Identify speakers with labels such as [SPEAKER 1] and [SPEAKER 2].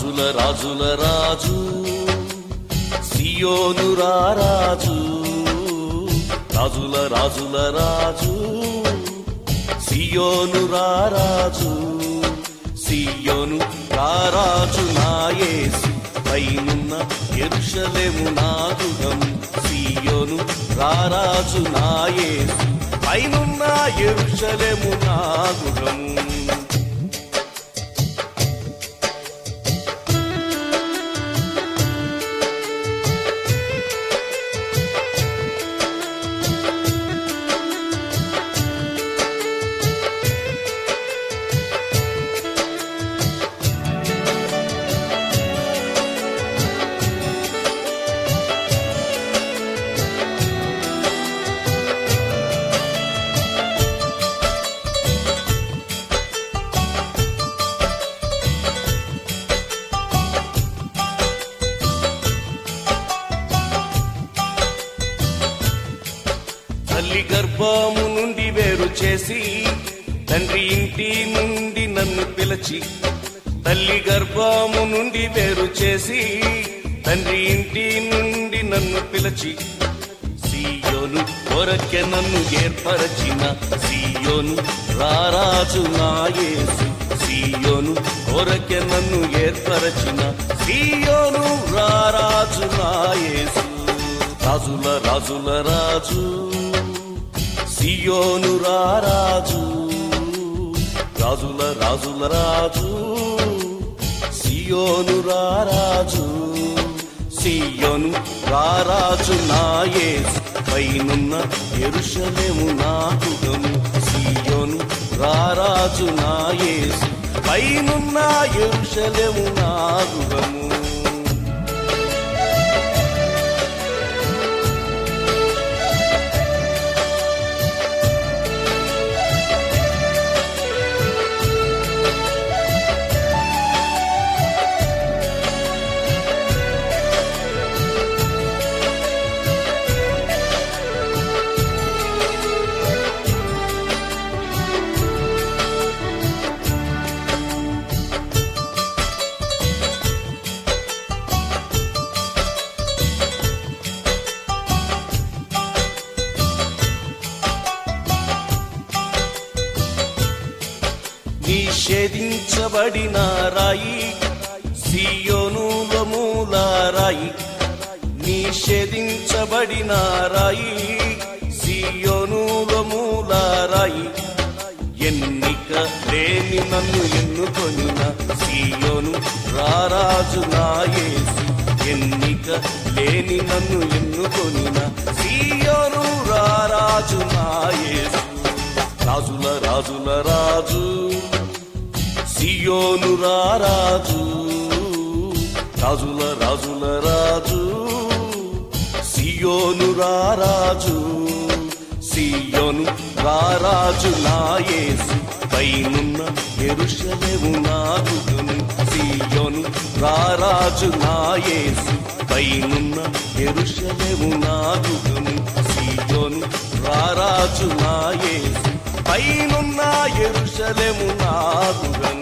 [SPEAKER 1] రాజుల రాజుల రాజు సియోను రారాజు రాజుల రాజుల రాజు సియోను రారాజు సియోను రారాజు నాయేసు పైనున్న ఎరుషలేము నాదుగం సియోను రారాజు నాయేసు పైనున్న ఎరుషలేము నాదుగము తల్లి గర్భము నుండి వేరు చేసి తండ్రి ఇంటి నుండి నన్ను పిలిచి తల్లి గర్భము నుండి వేరు చేసి తండ్రి ఇంటి నుండి నన్ను పిలిచి సీయోను కొరకె నన్ను ఏర్పరచిన సీయోను రారాజు నాయేసు సీయోను కొరకె నన్ను ఏర్పరచిన సీయోను రారాజు నాయేసు రాజుల రాజుల రాజు సియోను రారాజు రాజుల రాజుల రాజు సియోను రారాజు సియోను రారాజు నాయేసు పైనున్న ఎరుషలేము నాటుగము సియోను రారాజు నాయేసు పైనున్న ఎరుషలేము నాగుగము నిషేధించబడిన రాయి సియోనుల మూల రాయి నిషేధించబడిన రాయి సియోనుల మూల రాయి ఎన్నిక లేని నన్ను ఎన్నుకొనిన సియోను రారాజు నాయేసు ఎన్నిక లేని నన్ను ఎన్నుకొనిన సియోను రారాజు నాయేసు రాజుల రాజుల రాజు సియోను రారాజు రాజుల రాజుల రాజు సియోను రారాజు సియోను రారాజు నాయేసు పైనున్న ఎరుషలేము నాగును సియోను రారాజు నాయేసు పైనున్న ఎరుషలేము నాగును సియోను రారాజు నాయేసు పైనున్న ఎరుషలేము నాగును